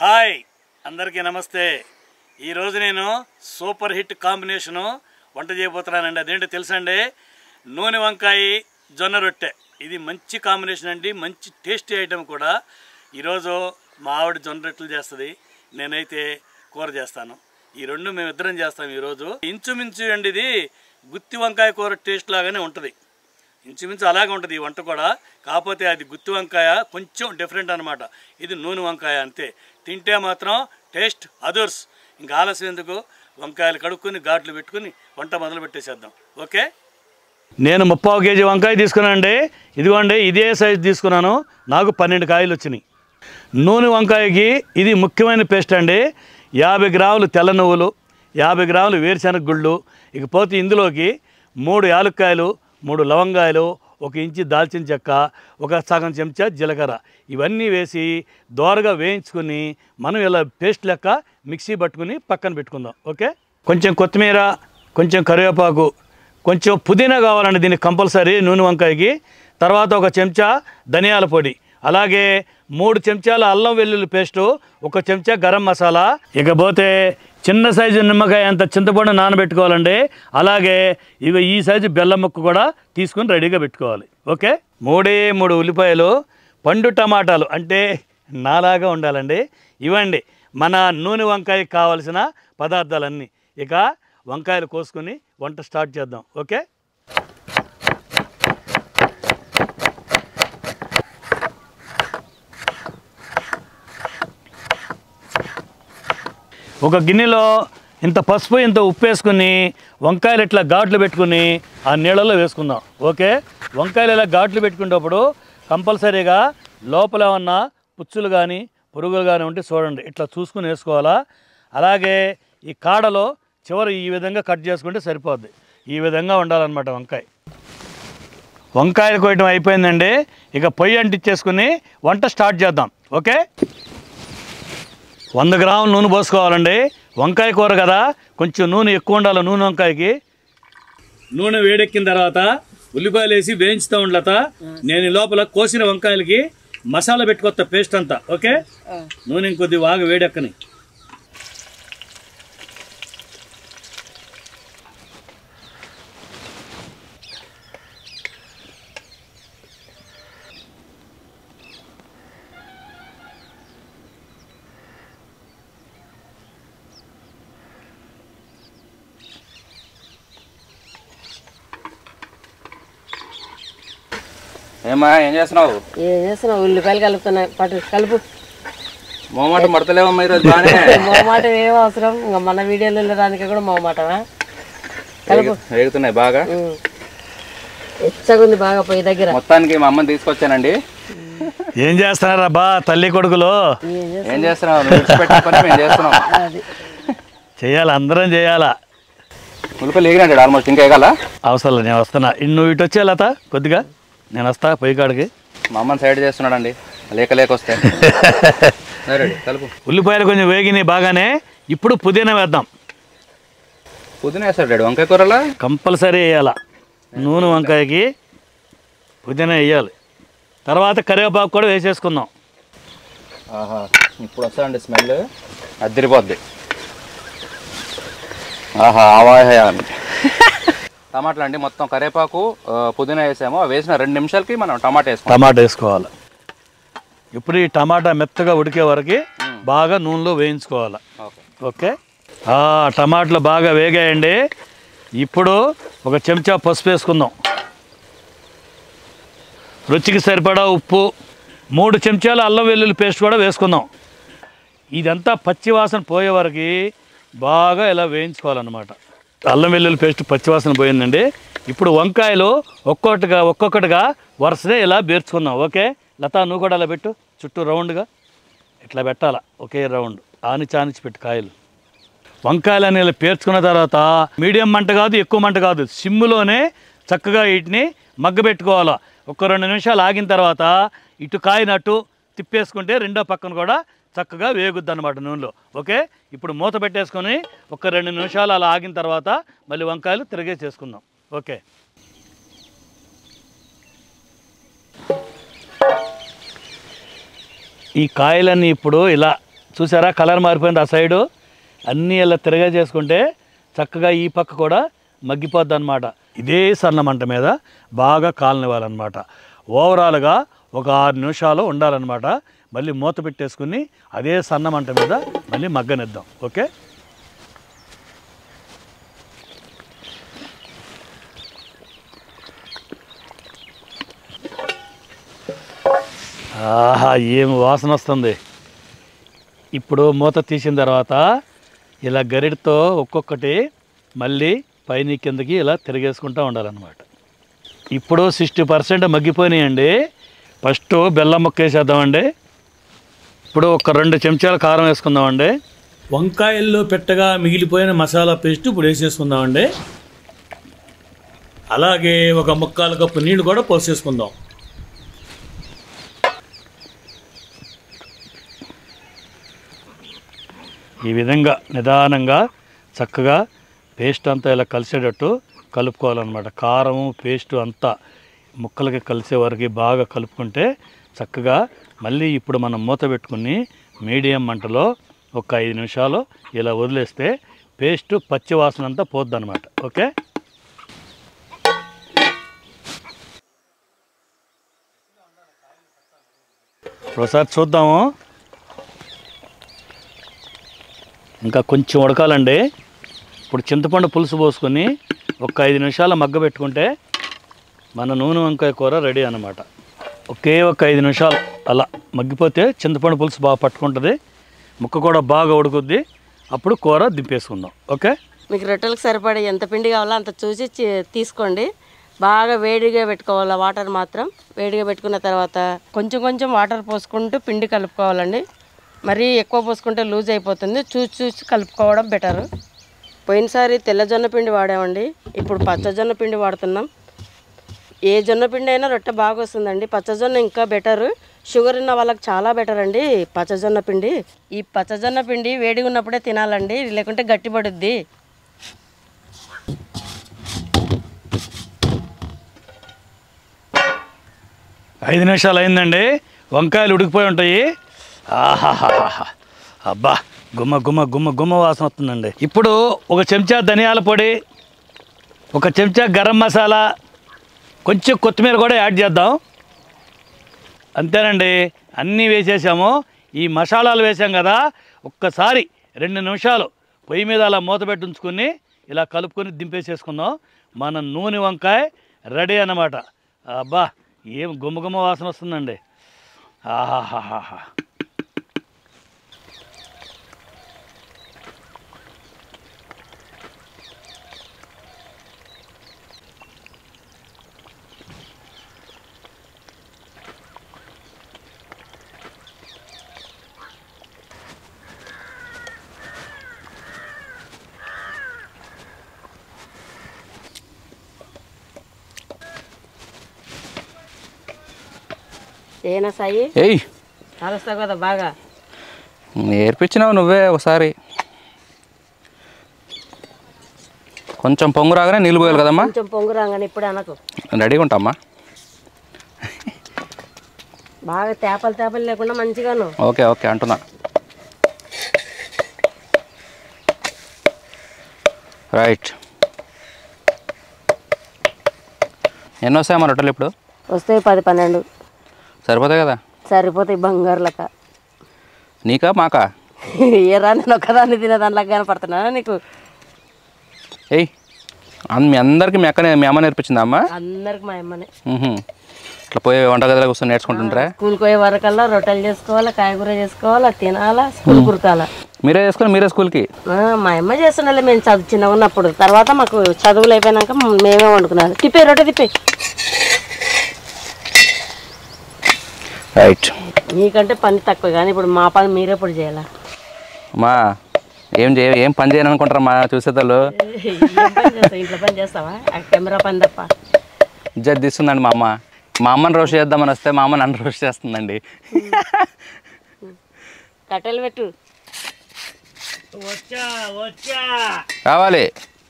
Hi అందరికీ నమస్తే ఈరోజు నేను సూపర్ హిట్ కాంబినేషను వంట చేయబోతున్నానండి అదేంటో తెలుసండి నూనె వంకాయ జొన్న రొట్టె ఇది మంచి కాంబినేషన్ అండి మంచి టేస్టీ ఐటెం కూడా ఈరోజు మా ఆవిడ జొన్న రొట్టెలు చేస్తుంది నేనైతే కూర చేస్తాను ఈ రెండు మేమిద్దరం చేస్తాం ఈరోజు ఇంచుమించు అండి ఇది గుత్తి వంకాయ కూర టేస్ట్ లాగానే ఉంటుంది ఇంచుమించు అలాగే ఉంటుంది ఈ వంట కూడా కాకపోతే అది గుత్తి వంకాయ కొంచెం డిఫరెంట్ అనమాట ఇది నూనె వంకాయ అంతే తింటే మాత్రం టేస్ట్ అదర్స్ ఇంకా ఆలస్యం ఎందుకు వంకాయలు కడుక్కొని ఘాట్లు పెట్టుకుని వంట మొదలు పెట్టేసేద్దాం ఓకే నేను ముప్పావు కేజీ వంకాయ తీసుకున్నానండి ఇదిగోండి ఇదే సైజు తీసుకున్నాను నాకు పన్నెండు కాయలు వచ్చినాయి నూనె వంకాయకి ఇది ముఖ్యమైన పేస్ట్ అండి యాభై గ్రాములు తెల్ల నువ్వులు యాభై గ్రాములు వేరుశనగ గుళ్ళు ఇకపోతే ఇందులోకి మూడు యాలక్కాయలు మూడు లవంగాయలు ఒక ఇంచి దాల్చిన చెక్క ఒక సగం చెంచా జీలకర్ర ఇవన్నీ వేసి దోరగా వేయించుకుని మనం ఇలా పేస్ట్ లెక్క మిక్సీ పట్టుకుని పక్కన పెట్టుకుందాం ఓకే కొంచెం కొత్తిమీర కొంచెం కరివేపాకు కొంచెం పుదీనా కావాలండి దీనికి కంపల్సరీ నూనె వంకాయకి తర్వాత ఒక చెంచా ధనియాల పొడి అలాగే మూడు చెంచాల అల్లం వెల్లుల్లి పేస్టు ఒక చెంచా గరం మసాలా ఇకపోతే చిన్న సైజు నిమ్మకాయ అంత చింతపండు నానబెట్టుకోవాలండి అలాగే ఇక ఈ సైజు బెల్లం ముక్క కూడా తీసుకుని రెడీగా పెట్టుకోవాలి ఓకే మూడే మూడు ఉల్లిపాయలు పండు టమాటాలు అంటే నాలాగా ఉండాలండి ఇవ్వండి మన నూనె వంకాయకి కావలసిన పదార్థాలన్నీ ఇక వంకాయలు కోసుకొని వంట స్టార్ట్ చేద్దాం ఓకే ఒక గిన్నెలో ఇంత పసుపు ఇంత ఉప్పు వేసుకుని వంకాయలు ఇట్లా ఘాట్లు పెట్టుకుని ఆ నీళ్ళలో వేసుకుందాం ఓకే వంకాయలు ఇలా ఘాట్లు పెట్టుకునేటప్పుడు కంపల్సరీగా లోపల ఉన్న పుచ్చులు కానీ పురుగులు కానీ ఉంటే చూడండి ఇట్లా చూసుకుని వేసుకోవాలా అలాగే ఈ కాడలో చివరి ఈ విధంగా కట్ చేసుకుంటే సరిపోద్ది ఈ విధంగా ఉండాలన్నమాట వంకాయ వంకాయలు కోయటం అయిపోయిందండి ఇక పొయ్యి అంటించేసుకుని వంట స్టార్ట్ చేద్దాం ఓకే వంద గ్రాముల నూనె పోసుకోవాలండి వంకాయ కూర కదా కొంచెం నూనె ఎక్కువ ఉండాలి నూనె వంకాయకి నూనె వేడెక్కిన తర్వాత ఉల్లిపాయలు వేసి వేయించుతూ ఉండలత నేను ఈ లోపల కోసిన వంకాయలకి మసాలా పెట్టుకొస్తా పేస్ట్ అంతా ఓకే నూనె ఇంకొద్ది బాగా వేడెక్కని ఏమా ఏం చేస్తున్నావు ఏం చేస్తున్నావు ఉల్లిపాయలు కలుపుతున్నాయి పట్టు కలుపు మోమాట మడతలేవమ్మా ఈరోజు బాగానే మొహమాటం ఏం అవసరం ఇంకా మన వీడియోలో వెళ్ళడానికి కూడా మొహమాటమా కలుపు వేగుతున్నాయి బాగా ఉం. ఎచ్చగుంది బాగా పొయ్యి దగ్గర మొత్తానికి మా అమ్మని తీసుకొచ్చానండి ఏం చేస్తున్నారా బా తల్లి కొడుకులు ఏం చేస్తున్నావు? ఏం చేస్తున్నావు నువ్వు విడిచిపెట్టిన పని మేము చేస్తున్నాం అది చేయాలి అందరం చేయాలా ఉల్లిపాయలు వేగినాడు ఆల్మోస్ట్ ఇంకా వేగాల అవసరం లేదు, నేను వస్తున్నా ఇన్ని నువ్వు ఇటు వచ్చే లత కొద్దిగా నేను వస్తా పొయ్యి కాడికి మా అమ్మని సైడ్ చేస్తున్నాడండి లేక లేక వస్తే రెడీ కలుపు ఉల్లిపాయలు కొంచెం వేగినాయి బాగానే ఇప్పుడు పుదీనా వేద్దాం పుదీనా వేస్తాడు డాడీ వంకాయ కూరలా కంపల్సరీ వేయాల నూనె వంకాయకి పుదీనా వేయాలి తర్వాత కరివేపాకు కూడా వేసేసుకుందాం ఆహా ఇప్పుడు వస్తాయండి స్మెల్ అద్దరిపోద్ది ఆహా ఆవాహయాన్ని టమాటాలు అండి మొత్తం కరివేపాకు ఆ, పుదీనా వేసాము అవి వేసిన రెండు నిమిషాలకి మనం టమాటా వేసుకోవాలి టమాటా వేసుకోవాలి ఇప్పుడు ఈ టమాటా మెత్తగా ఉడికే వరకు బాగా నూనెలో వేయించుకోవాలి ఓకే ఓకే ఆ, టమాటాలు బాగా వేగాయండి ఇప్పుడు ఒక చెంచా పసుపు వేసుకుందాం రుచికి సరిపడా ఉప్పు మూడు చెంచాల అల్లం వెల్లుల్లి పేస్ట్ కూడా వేసుకుందాం ఇదంతా పచ్చివాసన పోయే వరకు బాగా ఇలా వేయించుకోవాలన్నమాట అల్లం వెల్లుల్లి పేస్ట్ పచ్చివాసన పోయిందండి ఇప్పుడు వంకాయలు ఒక్కొక్కటిగా ఒక్కొక్కటిగా వరుసనే ఇలా బేర్చుకుందాం ఓకే లతా నువ్వు కూడా అలా పెట్టు చుట్టూ రౌండ్గా ఇట్లా పెట్టాల ఒకే రౌండ్ ఆనిచి ఆనిచి పెట్టు కాయలు వంకాయలని ఇలా పేర్చుకున్న తర్వాత మీడియం మంట కాదు ఎక్కువ మంట కాదు సిమ్ములోనే చక్కగా వీటిని మగ్గబెట్టుకోవాలి ఒక రెండు నిమిషాలు ఆగిన తర్వాత ఇటు కాయినట్టు తిప్పేసుకుంటే రెండో పక్కన కూడా చక్కగా వేగుద్ది అనమాట నూనెలో ఓకే ఇప్పుడు మూత పెట్టేసుకొని ఒక రెండు నిమిషాలు అలా ఆగిన తర్వాత మళ్ళీ వంకాయలు తిరిగే చేసుకుందాం ఓకే ఈ కాయలన్నీ ఇప్పుడు ఇలా చూసారా కలర్ మారిపోయింది ఆ సైడు అన్నీ ఇలా తిరగా చేసుకుంటే చక్కగా ఈ పక్క కూడా మగ్గిపోద్ది అనమాట ఇదే సన్న మంట మీద బాగా కాలనివ్వాలన్నమాట ఓవరాల్గా ఒక ఆరు నిమిషాలు ఉండాలన్నమాట మళ్ళీ మూత పెట్టేసుకుని అదే సన్న మంట మీద మళ్ళీ మగ్గనిద్దాం ఓకే ఆహా ఏం వాసన వస్తుంది ఇప్పుడు మూత తీసిన తర్వాత ఇలా గరిటతో ఒక్కొక్కటి మళ్ళీ పైన కిందకి ఇలా తిరిగేసుకుంటూ ఉండాలన్నమాట ఇప్పుడు సిక్స్టీ పర్సెంట్ మగ్గిపోయినాయండి ఫస్ట్ బెల్లం ముక్క వేసేద్దామండి ఇప్పుడు ఒక రెండు చెంచాల కారం వేసుకుందామండి వంకాయల్లో పెట్టగా మిగిలిపోయిన మసాలా పేస్ట్ ఇప్పుడు వేసేసుకుందామండి అలాగే ఒక ముక్కాలు కప్పు నీళ్ళు కూడా పోసేసుకుందాం ఈ విధంగా నిదానంగా చక్కగా పేస్ట్ అంతా ఇలా కలిసేటట్టు కలుపుకోవాలన్నమాట కారము పేస్ట్ అంతా ముక్కలకి కలిసే వరకు బాగా కలుపుకుంటే చక్కగా మళ్ళీ ఇప్పుడు మనం మూత పెట్టుకుని మీడియం మంటలో ఒక ఐదు నిమిషాలు ఇలా వదిలేస్తే పేస్ట్ పచ్చి వాసన అంతా పోద్ది అనమాట ఓకే ఒకసారి చూద్దాము ఇంకా కొంచెం ఉడకాలండి ఇప్పుడు చింతపండు పులుసు పోసుకొని ఒక ఐదు నిమిషాలు మగ్గ పెట్టుకుంటే మన నూనె వంకాయ కూర రెడీ అన్నమాట ఒకే ఒక ఐదు నిమిషాలు అలా మగ్గిపోతే చింతపండు పులుసు బాగా పట్టుకుంటుంది ముక్క కూడా బాగా ఉడుకుద్ది అప్పుడు కూర దింపేసుకుందాం ఓకే మీకు రొట్టెలకు సరిపడే ఎంత పిండి కావాలో అంత చూసి చి- తీసుకోండి బాగా వేడిగా పెట్టుకోవాలి వాటర్ మాత్రం వేడిగా పెట్టుకున్న తర్వాత కొంచెం కొంచెం వాటర్ పోసుకుంటూ పిండి కలుపుకోవాలండి మరీ ఎక్కువ పోసుకుంటే లూజ్ అయిపోతుంది చూసి చూసి కలుపుకోవడం బెటర్ పోయినసారి తెల్ల జొన్న పిండి వాడామండి ఇప్పుడు పచ్చజొన్న పిండి వాడుతున్నాం ఏ జొన్న పిండి అయినా రొట్టె బాగా వస్తుందండి పచ్చజొన్న ఇంకా బెటర్ షుగర్ ఉన్న వాళ్ళకి చాలా బెటర్ అండి పచ్చజొన్న పిండి ఈ పచ్చజొన్న పిండి వేడిగా ఉన్నప్పుడే తినాలండి లేకుంటే గట్టిపడుద్ది ఐదు నిమిషాలు అయిందండి వంకాయలు ఉడికిపోయి ఉంటాయి ఆహాహాహా అబ్బా గుమ్మ గుమ్మ గుమ్మ గుమ్మ వాసన వస్తుందండి ఇప్పుడు ఒక చెంచా ధనియాల పొడి ఒక చెంచా గరం మసాలా కొంచెం కొత్తిమీర కూడా యాడ్ చేద్దాం అంతేనండి అన్నీ వేసేసాము ఈ మసాలాలు వేసాం కదా ఒక్కసారి రెండు నిమిషాలు పొయ్యి మీద అలా మూత పెట్టి ఉంచుకొని ఇలా కలుపుకొని దింపేసేసుకుందాం మన నూనె వంకాయ రెడీ అన్నమాట అబ్బా ఏం గుమ్మ గుమ్మ వాసన వస్తుందండి ఆహాహాహా ఏనా సాయి ఏయ్ కాలుస్తావు కదా బాగా నేర్పించినావు నువ్వే ఒకసారి కొంచెం పొంగు రాగానే నీళ్ళు పోయాలి కదమ్మా కొంచెం పొంగు రాగానే ఇప్పుడు అనకు రెడీగా ఉంటామ్మా బాగా తేపలు తేపలు లేకుండా మంచిగాను ఓకే ఓకే అంటున్నా రైట్ ఎన్ని వస్తాయమ్మా రొట్టెలు ఇప్పుడు వస్తే పది పన్నెండు సరిపోతాయి కదా సరిపోతాయి బంగారు లెక్క నీకా మాకా ఏ రా నేను ఒక్కదాన్ని తినేదానిలాగా కనపడుతున్నానా నీకు ఏయ్ అన్ మీ అందరికీ మీ అక్కనే మీ అమ్మ నేర్పించిందా అమ్మ అందరికి మా అమ్మనే మ్మ్హ్మ్. ఇట్లా పోయి వంటగదిలో కూర్చొని నేర్చుకుంటుంటారా స్కూల్కి పోయే వరకల్లా రొట్టెలు చేసుకోవాలా కాయగూర చేసుకోవాలా తినాలా స్కూల్ కురకాలా మీరే చేసుకొని మీరే స్కూల్కి ఆ, మా అమ్మ చేస్తుండే మేము చదువు చిన్నగా ఉన్నప్పుడు తర్వాత మాకు చదువులు అయిపోయినాక మేమే వండుకున్నాను తిప్పే రొట్టె తిప్పే రైట్ మీకంటే పని తక్కువ కానీ ఇప్పుడు మా పని మీరే ఇప్పుడు చేయాలా మా ఏం చేయ ఏం పని చేయను అనుకుంటారా మా చూసేతలు ఏం పని చేస్తావు ఇంట్లో పని చేస్తావా ఆ కెమెరా పని తప్ప ఇజ్జత్ తీస్తుందండి మా అమ్మ మా అమ్మని రోస్ట్ చేద్దామని వస్తే మా అమ్మ నన్ను రోస్ట్ చేస్తుందండి కట్టెలు పెట్టు వచ్చా వచ్చా కావాలి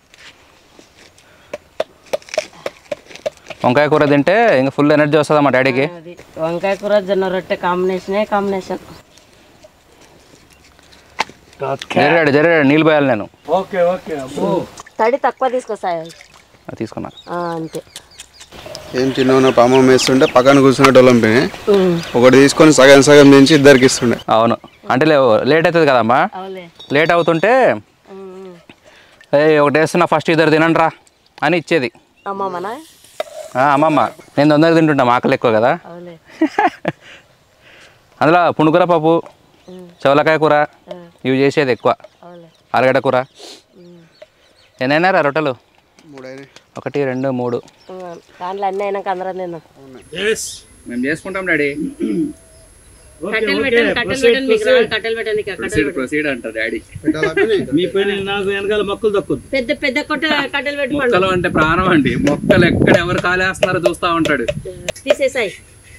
వంకాయ కూర తింటే ఇంకా ఫుల్ ఎనర్జీ వస్తుందా మా డాడీకి అది వంకాయ కూర జొన్న రొట్టె కాంబినేషనే కాంబినేషన్ జరిగాడు జరిగాడు నీళ్ళు పోయాలి నేను ఓకే ఓకే అబ్బో తడి తక్కువ తీసుకొస్తాయి అది తీసుకున్నా అంతే ఏం చిన్న పామం వేస్తుంటే పక్కన కూర్చునేటోళ్ళం పిని ఒకటి తీసుకొని సగం సగం దించి ఇద్దరికి ఇస్తుండే అవును అంటే లే లేట్ అవుతుంది కదమ్మా అవులే లేట్ అవుతుంటే ఏ ఒకటి వేస్తున్నా ఫస్ట్ ఇద్దరు తినండి రా అని ఇచ్చేది అమ్మమ్మనా ఆ, అమ్మమ్మ నేను తొందరగా తింటుంటా ఆకలి ఎక్కువ కదా అవులే అందులో పుణుకుర పప్పు చవలకాయ కూర ఇవి చేసేది ఎక్కువ అవులే ఆలుగడ్డ కూర ఎన్నైనా రొట్టెలు మూడైనా ఒకటి రెండు మూడు దాంట్లో అన్నీ అయినాక అందరం తిందాం ఎస్ మేము చేసుకుంటాం డాడీ కట్టెలు పెట్టండి కట్టెలు పెట్టండి మీకు రాదు కట్టెలు పెట్టండి ఇక కట్టెలు ప్రొసీడ్ అంటారు డాడీ మీ పైన నాకు వెనకాల మొక్కలు దక్కుద్ది పెద్ద పెద్ద కొట్ట కట్టెలు పెట్టుకోండి మొక్కలు అంటే ప్రాణం అండి మొక్కలు ఎక్కడ ఎవరు కాలేస్తున్నారో చూస్తూ ఉంటాడు తీసేసాయి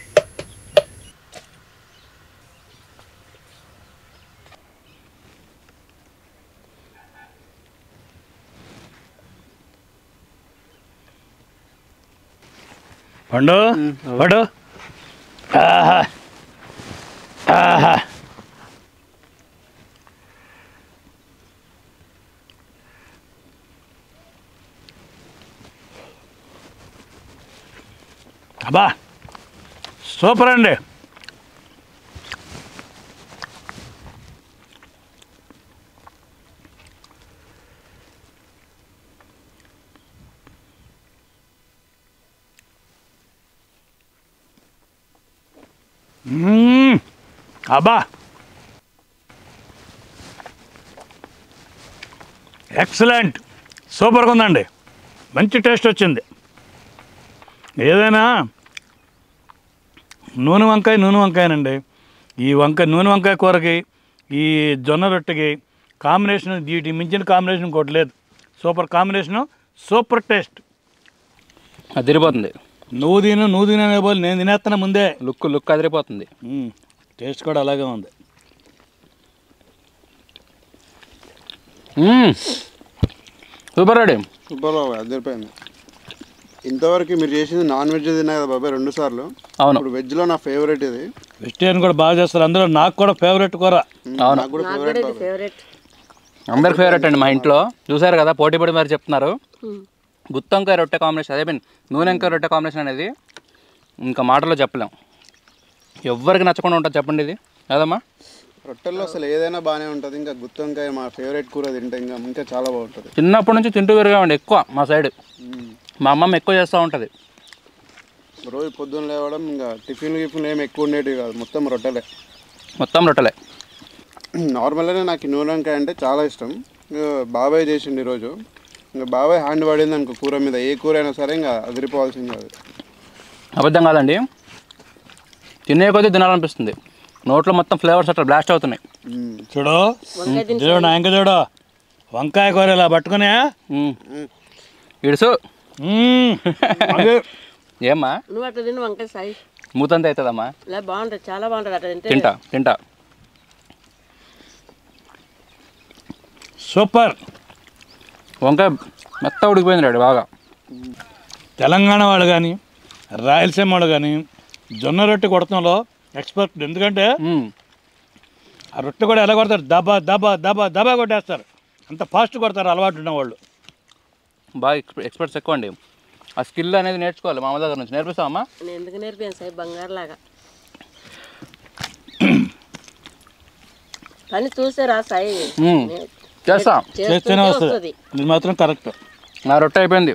పండు పండు ఆహా ఆహా అబ్బా సూపర్ అండి మ్మ్. అబ్బా ఎక్సలెంట్ సూపర్గా ఉందండి మంచి టేస్ట్ వచ్చింది ఏదైనా నూనె వంకాయ నూనె వంకాయనండి ఈ వంకాయ నూనె వంకాయ కూరకి ఈ జొన్న రొట్టెకి కాంబినేషన్ వీటి మించిన కాంబినేషన్ ఇంకోటి లేదు సూపర్ కాంబినేషను సూపర్ టేస్ట్ అది తిరిగిపోతుంది నువ్వు తిను నువ్వు తినే పోలి నేను తినేస్తాను ముందే లుక్ లుక్ అదిరిపోతుంది మ్మ్. టేస్ట్ కూడా అలాగే ఉంది మ్మ్. సూపర్ రెడీ సూపర్ బాబాయ్ అదిరిపోయింది ఇంతవరకు మీరు చేసింది నాన్ వెజ్ తిన్నా కదా బాబాయ్ రెండు సార్లు అవును ఇప్పుడు వెజ్లో నా ఫేవరెట్ ఇది వెజిటేరియన్ కూడా బాగా చేస్తారు అందులో నాకు కూడా ఫేవరెట్ కూర అవును నాకు కూడా నాకు కూడా ఇది ఫేవరెట్ అందరికి ఫేవరెట్ అండి మా ఇంట్లో చూసారు కదా పోటీ పడి మరి చెప్తున్నారు గుత్తొంకాయ రొట్టె కాంబినేషన్ అదే మీన్ నూనె వంకాయ రొట్టె కాంబినేషన్ అనేది ఇంకా మాటలో చెప్పలేం ఎవరికి నచ్చకుండా ఉంటుంది చెప్పండి ఇది కదమ్మా రొట్టెల్లో అసలు ఏదైనా బాగానే ఉంటుంది ఇంకా గుత్తొంకాయ మా ఫేవరెట్ కూర తింటే ఇంకా ఇంకా చాలా బాగుంటుంది చిన్నప్పటి నుంచి తింటూ పెరిగామండి ఎక్కువ మా సైడ్ మా అమ్మమ్మ ఎక్కువ చేస్తూ ఉంటుంది రోజు పొద్దున్న లేవడం ఇంకా టిఫిన్లు గిఫిన్లు ఏమి ఎక్కువ ఉండేటివి కాదు మొత్తం రొట్టెలే మొత్తం రొట్టెలే నార్మల్గానే నాకు ఈ నూనె వంకాయ అంటే చాలా ఇష్టం ఇంకా బాబాయ్ చేసిండు ఈరోజు ఇంకా బాబాయ్ హ్యాండ్ పడింది అనుకో కూర మీద ఏ కూర అయినా సరే ఇంకా అదిరిపోవాల్సింది అది అబద్ధం కాదండి తినే కొద్దీ తినాలనిపిస్తుంది నోట్లో మొత్తం ఫ్లేవర్స్ అట్లా బ్లాస్ట్ అవుతున్నాయి మ్మ్. చూడు చూడు నా ఇంకా చూడు వంకాయ కూర ఇలా పట్టుకునే మ్మ్. ఇడుసు మ్మ్. అదే. ఏమ్మా నువ్వు అట్లా తిని వంకాయ సాయి మూతంత అవుతుందమ్మా ఇలా బాగుంటుంది చాలా బాగుంటుంది అట్లా తింటే తింటా తింటా సూపర్ వంకాయ మెత్త ఉడికిపోయింది డాడీ బాగా తెలంగాణ వాళ్ళు కానీ రాయలసీమ వాళ్ళు కానీ జొన్న రొట్టె కొడతంలో ఎక్స్పర్ట్ ఎందుకంటే మ్మ్. ఆ రొట్టె కూడా ఎలా కొడతారు దబా దబా దబా దబా కొట్టేస్తారు అంత ఫాస్ట్ కొడతారు అలవాటు ఉన్న వాళ్ళు బాగా ఎక్స్పె- ఎక్స్పర్ట్స్ ఎక్కువ అండి ఆ స్కిల్ అనేది నేర్చుకోవాలి మా అమ్మ దగ్గర నుంచి నేర్పిస్తావమ్మా నేను ఎందుకు నేర్పాను సాయి బంగారు లాగా కానీ చూసారా సాయి మ్మ్. చేస్తా చేస్తేనే వస్తుంది ఇది మాత్రం కరెక్ట్ నా రొట్టె అయిపోయింది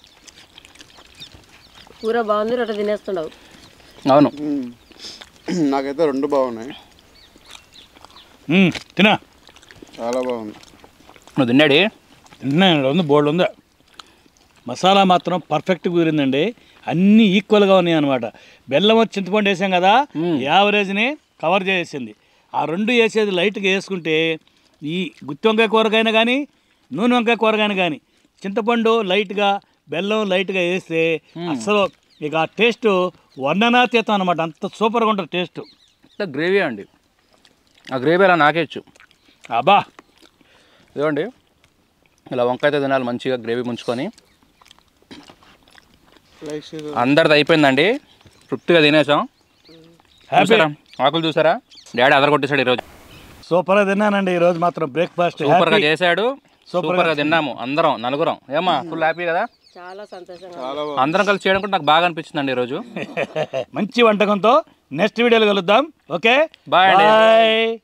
కూర బాగుంది రొట్టె తినేస్తుండవు అవును మ్మ్. నాకైతే రెండు బాగున్నాయి మ్మ్. తినా చాలా బాగుంది నువ్వు తిన్నాడి తిన్నాను ఉంది బోర్డు ఉంది మసాలా మాత్రం పర్ఫెక్ట్ కుదిరిందండి అన్నీ ఈక్వల్గా ఉన్నాయి అనమాట బెల్లం వచ్చి చింతపండు వేసాం కదా యావరేజ్ని కవర్ చేసేసింది ఆ రెండు వేసేది లైట్గా వేసుకుంటే ఈ గుత్తి వంకాయ కూరగాయన కానీ నూనె వంకాయ కూరగాయన కానీ చింతపండు లైట్గా బెల్లం లైట్గా వేస్తే అసలు ఇక ఆ టేస్ట్ వర్ణనాతీతం అనమాట అంత సూపర్గా ఉంటుంది టేస్ట్ ఇంత గ్రేవీ అండి ఆ గ్రేవీ అలా నాకేచ్చు అబ్బా ఇదిగోండి ఇలా వంకాయతో తినాలి మంచిగా గ్రేవీ ముంచుకొని లైక్ చేసి అందరిది అయిపోయిందండి తృప్తిగా తినేసాం హ్యాపీ చూసారా ఆకులు చూసారా డాడీ అదర కొట్టేశాడు ఈరోజు సూపర్గా తిన్నానండి ఈరోజు మాత్రం బ్రేక్ఫాస్ట్ సూపర్ గా చేశాడు సూపర్ గా తిన్నాము అందరం నలుగురం ఏమా ఫుల్ హ్యాపీ కదా చాలా సంతోషంగా చాలా అందరం కలిసి చేయడం కూడా నాకు బాగా అనిపించిందండి ఈరోజు మంచి వంటకంతో నెక్స్ట్ వీడియోలో కలుద్దాం ఓకే Bye అండి. బాయ్